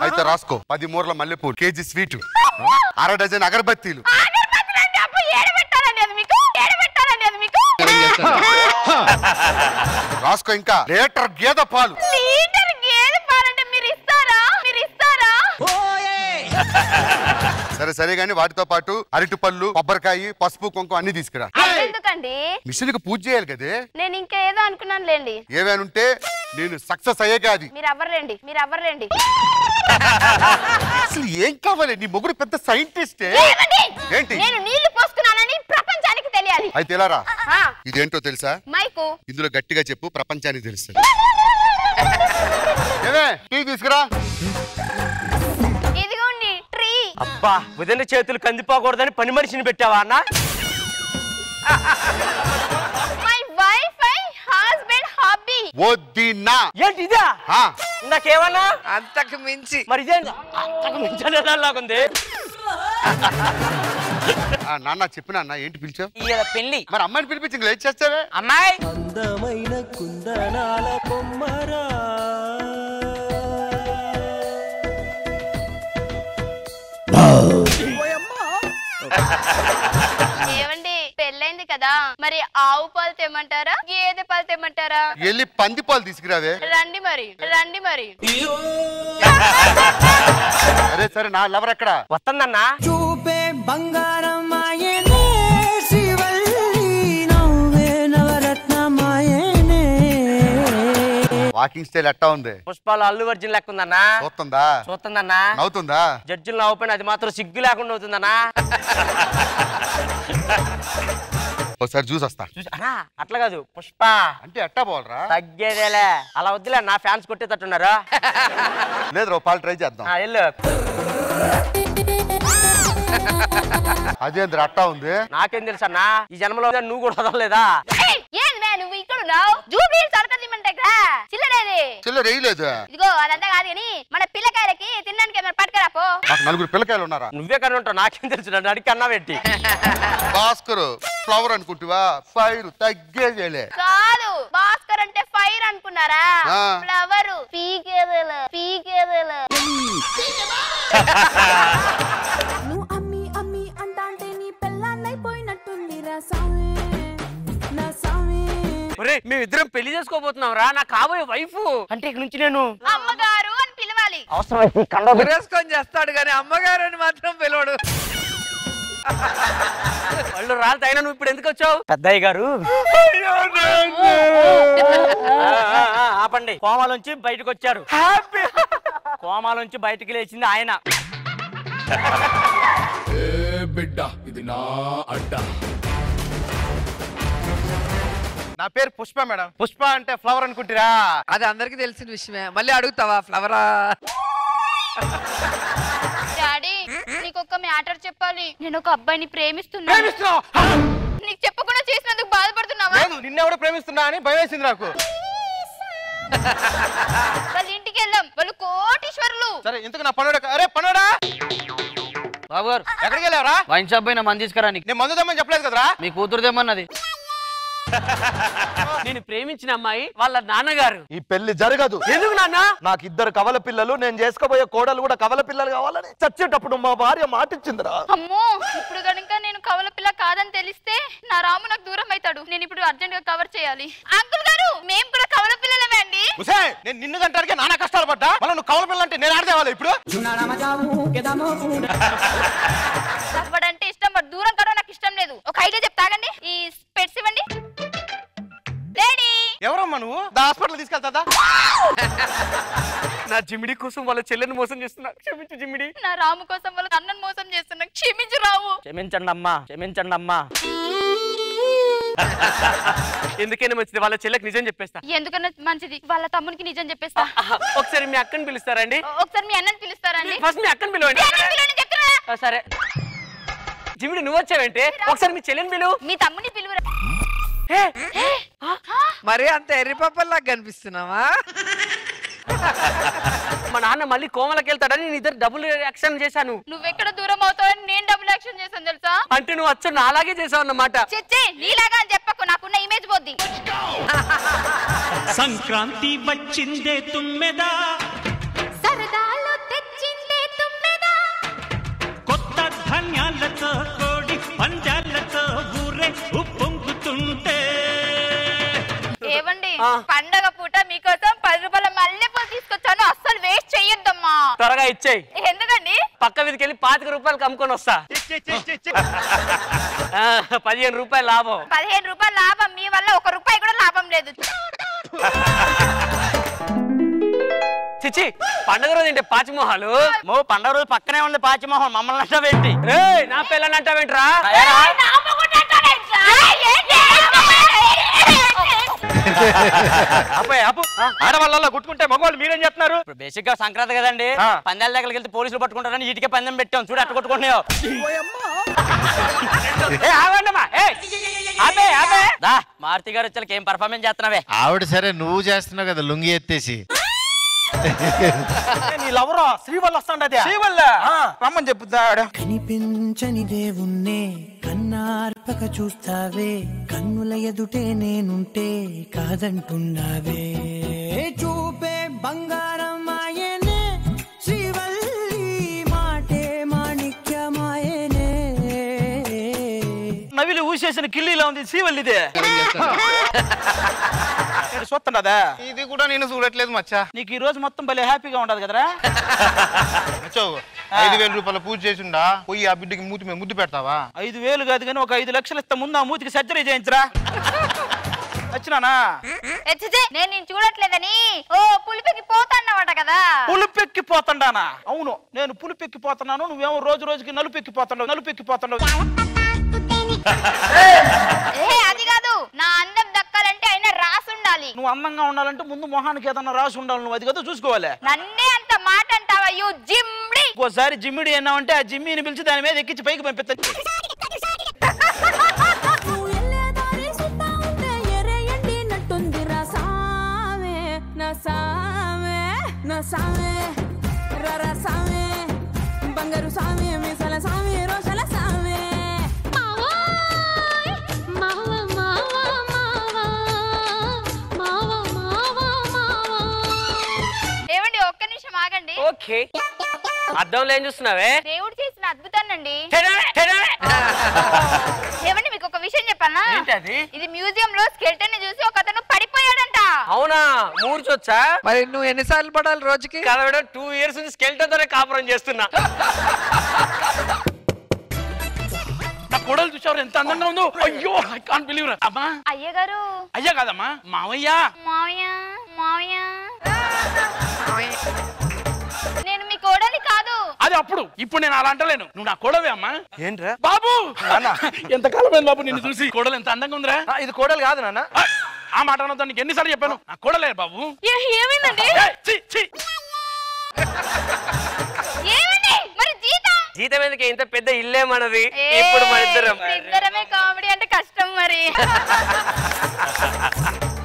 అయితే రాసుకో పది మూరల మల్లెపూలు కేజీ స్వీట్ అర డజన్ అగరబత్తీలు ఆగర్భత్తులండి, అబ్బో, ఏడబెట్టాలండి అది మీకు ఏడబెట్టాలండి అది మీకు రాసుకో ఇంకా లీటర్ గేదె పాలు లీటర్ గేదె పాలంటే మీరు ఇస్తారా మీరు ఇస్తారా సరే సరే గానీ వాటితో పాటు అరటి పళ్ళు కొబ్బరికాయ పసుపు కుంకుమ అన్ని తీసుకురా ఎందుకండి మిషన్ కి పూజ చేయాలి కదే నేను ఇంకా ఏదో అనుకున్నాను లేండి ఏమేనుంటే నేను సక్సెస్ అయ్యేగా అది మీరు అవ్వరండి మీరు అవ్వరండి అసలు ఏం కావాలి నీ మొగుడు పెద్ద సైంటిస్టే ఏమండి? ఏంటి? నేను నీళ్లు పోస్తున్నానని ప్రపంచానికి తెలియాలి అయితే ఎలా రా ఆ, ఇదేంటో తెలుసా మైకు ఇందులో గట్టిగా చెప్పు ప్రపంచానికి తెలుస్తుంది ఏమే టీ తీసుకురా ఇదిగోండి ట్రీ అబ్బా వదిన చేతులు కందిపోకూడదని పని మనిషిని పెట్టావా అన్న మై వైఫై హస్బెండ్ హాబీ వద్దినా ఏంటి ఇదా ఆ, నాకేమన్నా అంతకు మించి మరి ఇదేంటి అంతకు మించలేలాగుంది ఆ, నాన్న చెప్పిన అన్న ఏంటి పిలిచావు ఈ పెళ్లి మరి అమ్మాయిని పిలిపించి ఇంకా లేట్ చేస్తావే అమ్మాయి అందమైన కుందనాల కొమ్మరా ఏమండి పెళ్ళైంది కదా మరి ఆవు పాలు తెమ్మంటారా గేదె పాలు తెమ్మంటారా వెళ్ళి పంది పాలు తీసుకురావే రండి మరి రండి మరి సరే సరే నా లవర్ ఎక్కడ వస్తుందన్నా చూపే బంగారం ఆయనే శివల్లి నవ్వే నవరత్నమాయనే వాకింగ్ స్టైల్ ఎట్టా ఉంది పుష్పాలు అల్లు అర్జున్ లెక్క ఉందన్నా చూస్తుందా చూస్తుందన్నా నవ్వుతుందా జడ్జిలు నవ్వుపోయిన అది మాత్రం సిగ్గు లేకుండా అవుతుందన్నా ఒకసారి చూసి వస్తా చూసి అన్నా అట్లా కాదు పుష్ప అంటే ఎట్టా పోవాలరా తగ్గేదేలే అలా వద్దులే నా ఫ్యాన్స్ కొట్టేటట్టున్నారు లేదు రా పాలు ట్రై చేద్దాం ఆ, వెళ్ళు అదేంద్ర అట్టా ఉంది నాకేం తెలుసు అన్నా ఈ జన్మలో నువ్వు కూడా వదలలేదా ఏయ్, ఏంది మే నువ్వు ఇక్కడ ఉన్నావు జూబ్లీ సడకదిమ్మంటే చిల్లరేది చిల్లర వేయలేదు ఇదిగో అదంతా కాదు కానీ మన పిల్లకాయలకి తినడానికి ఏమైనా పట్టుకురాపో నాకు నలుగురు పిల్లకాయలు ఉన్నారా నువ్వే కన్నా ఉంటావు నాకేం తెలుసు నన్ను అడిగి అన్నా పెట్టి భాస్కర్ ఫ్లవర్ అనుకుంటువా ఫైర్ తగ్గేదేలే కాదు భాస్కర్ అంటే ఫైర్ అనుకున్నారా ఆ. ఫ్లవర్ పీకేదల పీకేదల నువ్వు అమ్మి అమ్మి అంటాంటే నీ పెళ్ళాన్నైపోయినట్టుంది రా సామి నా సామి ఒరే మేమిద్దరం పెళ్లి చేసుకోబోతున్నాం రా నా కాబోయే వైఫ్ అంటే ఇక నుంచి నేను అమ్మగారు అని పిలవాలి అవసరమైతే కండ ఉరేసుకొని చేస్తాడు కానీ అమ్మగారని మాత్రం పిలవడు వాళ్ళు రాళ్ళు తగిన నువ్వు ఇప్పుడు ఎందుకు వచ్చావు పెద్దయ్య గారు ఆ, ఆ, ఆ, ఆపండి కోమాలోంచి బయటకు వచ్చారు కోమాలోంచి బయటకు లేచింది ఆయన బిడ్డ ఇది నా అడ్డ నా పేరు పుష్ప మేడం పుష్ప అంటే ఫ్లవర్ అనుకుంటారా అది అందరికి తెలిసిన విషయమే మళ్ళీ అడుగుతావా ఫ్లవరా డాడీ నీకు ఒక మ్యాటర్ చెప్పాలి నేను ఒక అబ్బాయిని ప్రేమిస్తున్నా ప్రేమిస్తున్నావు నీకు చెప్పకుండా చేసినందుకు బాధపడుతున్నావా లేదు నిన్నెవడో ప్రేమిస్తున్నా అని భయం వేసింది నాకు వాళ్ళ ఇంటికి వెళ్దాం వాళ్ళు కోటీశ్వరులు సరే ఇంతకు నా పనుడు అరే పనుడా బాబు గారు ఎక్కడికి వెళ్ళావరా వైన్ షాప్ పోయినా మంది తీసుకురా నీకు నేను మందు తెమ్మని చెప్పలేదు కదరా మీ కూతురు తెమ్మన్నది నేను ప్రేమించిన అమ్మాయి వాళ్ళ నాన్నగారు ఈ పెళ్లి జరగదు ఎందుకు నాన్న నాకు ఇద్దరు కవల పిల్లలు నేను చేసుకోబోయే కోడలు కూడా కవల పిల్లలు కావాలని చచ్చేటప్పుడు మా భార్య మాటిచ్చిందిరా అమ్మో ఇప్పుడు కనుక నేను కవల పిల్ల కాదని తెలిస్తే నా రాము నాకు దూరం అవుతాడు నేను ఇప్పుడు అర్జెంట్ గా కవర్ చేయాలి అంకుల్ గారు మేము కూడా కవల పిల్లలమే అండి ఉసే నేను నిన్ను గంటానికి నానా కష్టాలు పడ్డా మళ్ళీ నువ్వు కవల పిల్ల అంటే నేను ఆడదేవాలి ఇప్పుడు వాడంటే ఇష్టం వాడు దూరం కావడం నాకు ఇష్టం లేదు ఒక ఐడియా చెప్తాగండి ఈ స్పెట్స్ ఇవ్వండి రెడీ ఎవరమ్మా నువ్వు దా హాస్పిటల్ తీసుకెళ్తా నా జిమిడి కోసం వాళ్ళ చెల్లెని మోసం చేస్తున్నా క్షమించు జిమిడి నా రాము కోసం వాళ్ళ అన్నను మోసం చేస్తున్నా క్షమించు రాము క్షమించండి అమ్మా క్షమించండి అమ్మా ఎందుకైనా మంచిది వాళ్ళ చెల్లెకి నిజం చెప్పేస్తా ఎందుకన్నా మంచిది వాళ్ళ తమ్మునికి నిజం చెప్పేస్తా ఆహా, ఒకసారి మీ అక్కని పిలుస్తారండి ఒకసారి మీ అన్నని పిలుస్తారండి ఫస్ట్ మీ అక్కని పిలవండి మీ అన్నని పిలవని చెప్తున్నా ఆ, సరే జిమిడి నువ్వు వచ్చావేంటి ఒకసారి మీ చెల్లెని పిలువు మీ తమ్ముని పిలువురా ఏ, మరి అంత ఎర్రిపప్పల్లా కనిపిస్తున్నావా మా నాన్న మళ్ళీ కోమలకి వెళ్తాడని నేను ఇద్దరు డబుల్ యాక్షన్ చేశాను నువ్వెక్కడ దూరం అవుతావని నేను డబుల్ యాక్షన్ చేశాను తెలుసా అంటే నువ్వు వచ్చి నా అలాగే చేసావు అన్నమాట చిచ్చి నీలాగా అని చెప్పకు నాకున్న ఇమేజ్ పోద్ది సంక్రాంతి వచ్చిందే తుమ్మెదా సరదాలు తెచ్చి పండగ పూట మీకోసం పది రూపాయల మల్లెపూలు తీసుకొచ్చాను అస్సలు వేస్ట్ చెయ్యొద్దమ్మా త్వరగా ఇచ్చేయి ఎందుకండి పక్క మీదకి వెళ్ళి పాతిక రూపాయలు అమ్ముకొని వస్తా ఆ, పదిహేను రూపాయలు లాభం పదిహేను రూపాయల లాభం మీ వల్ల ఒక రూపాయి కూడా లాభం లేదు చిచి పండగ రోజు ఏంటి పాచిమోహాలు మో పండగ రోజు పక్కనే ఉంది పాచిమోహన్ మమ్మల్ని అంటా పెట్టి రే నా పిల్లని అంటావేంట్రా అబ్బాయి అప్పు ఆడవాళ్ళ కొట్టుకుంటే మగవాళ్ళు మీరేం చేస్తున్నారు ఇప్పుడు బేసిక్ గా సంక్రాంతి కదండి ఆ. పందాల దగ్గరికి వెళ్తే పోలీసులు పట్టుకుంటారని ఇటుకే పందెం పెట్టాం చూడు అట్ట కొట్టుకుంటున్నావు ఏ ఆగండమ్మా ఏ ఆపే ఆపే దా మారుతి గారు వచ్చాక ఏం పర్ఫార్మెన్స్ చేస్తున్నావే ఆవిడ సరే నువ్వు చేస్తున్నావు కదా లుంగి ఎత్తేసి నీ లవరా శ్రీవల్ వస్తాండది శ్రీవల్ల రమ్మని చెప్పుతాడు కనిపించని దేవుణ్ణే కన్నార్పక చూస్తావే కన్నుల ఎదుటే నేనుంటే కాదంటున్నావే చూపే బంగారం ఆయనే శ్రీవల్లి మాటే మాణిక్యమాయనే నవిలి ఊసేసిన కిల్లీలా ఉంది శ్రీవల్ ఇదే చూస్తుండదా ఇది కూడా నేను చూడట్లేదు మచ్చా నీకు ఈ రోజు మొత్తం భలే హ్యాపీగా ఉండదు కదరా మచ్చో ఐదు వేల రూపాయల పూజ చేసిండా పోయి ఆ బిడ్డకి మూతి మీద ముద్దు పెడతావా ఐదు వేలు కాదు కానీ ఒక ఐదు లక్షలు ఇస్తా ముందు ఆ మూతికి సర్జరీ చేయించరా వచ్చినానా ఎచ్చచ్చే, నేను నేను చూడట్లేదని ఓ పులిపికి పోతాన్నమాట కదా పులుపెక్కి పోతండానా అవును నేను పులుపెక్కి పోతున్నాను నువ్వేమో రోజు రోజుకి నలుపెక్కి పోతున్నావు నలుపెక్కి పోతున్నావు ఏ అది కాదు నా అందం దక్కాలంటే అయినా రాసి ఉండాలి నువ్వు అందంగా ఉండాలంటే ముందు మొహానికి ఏదన్నా రాసి ఉండాలి నువ్వు అది కదా చూసుకోవాలి నన్నే అంత మాట అంటావా యు జిమ్డి ఇంకోసారి జిమ్మిడి అన్నావంటే ఆ జిమ్మిని పిలిచి దాని మీద ఎక్కించి పైకి పంపిస్తాను నువ్వు ఎల్లేదారి సుత్తా ఉంటే ఎర్రయండి నట్టుందిరా సామే నా సామే నా సామే రర సామే బంగారు సామే మీసల సామే రోషల సామే ఏమండి ఒక్క నిమిషం ఆగండి ఓకే అద్దంలో ఏం చూస్తున్నావే దేవుడు చేసిన అద్భుతానండి తెడవే, తెడవే. ఏమండి మీకు ఒక విషయం చెప్పాలా ఏంటది? ఇది మ్యూజియం లో స్కెల్టన్ ని చూసి ఒక అతను పడిపోయాడంట అవునా మూర్చొచ్చా మరి నువ్వు ఎన్నిసార్లు పడాలి రోజుకి కలవడం టూ ఇయర్స్ నుంచి స్కెల్టన్ తోనే కాపురం చేస్తున్నా నా కోడలు చూసారు ఎంత అందంగా ఉందో అయ్యో ఐ కాంట్ బిలీవ్ అమ్మా అయ్యగారు అయ్యా కాదమ్మా మావయ్య మావయ్య మావయ్య నేను మీ కోడలి కాదు అది అప్పుడు ఇప్పుడు నేను అలా అంటలేను నువ్వు నా కోడవే అమ్మా ఏంట్రా బాబు ఎంత కాలమైంది బాబు నిన్ను చూసి కోడలు ఎంత అందంగా ఉందిరా ఇది కోడలు కాదు నాన్న ఆ, ఆ మాట అనొద్దు నీకు ఎన్నిసార్లు చెప్పాను నా కోడలే బాబు ఏ- ఏమైందండి ఏయ్, ఛీ, ఛీ. ఏమండి మరి జీతం జీతం ఎందుకు ఇంత పెద్ద ఇల్లే మనది ఏ, ఇప్పుడు మన ఇద్దరం ఇప్పుడు ఇద్దరమే కామెడీ అంటే కష్టం మరి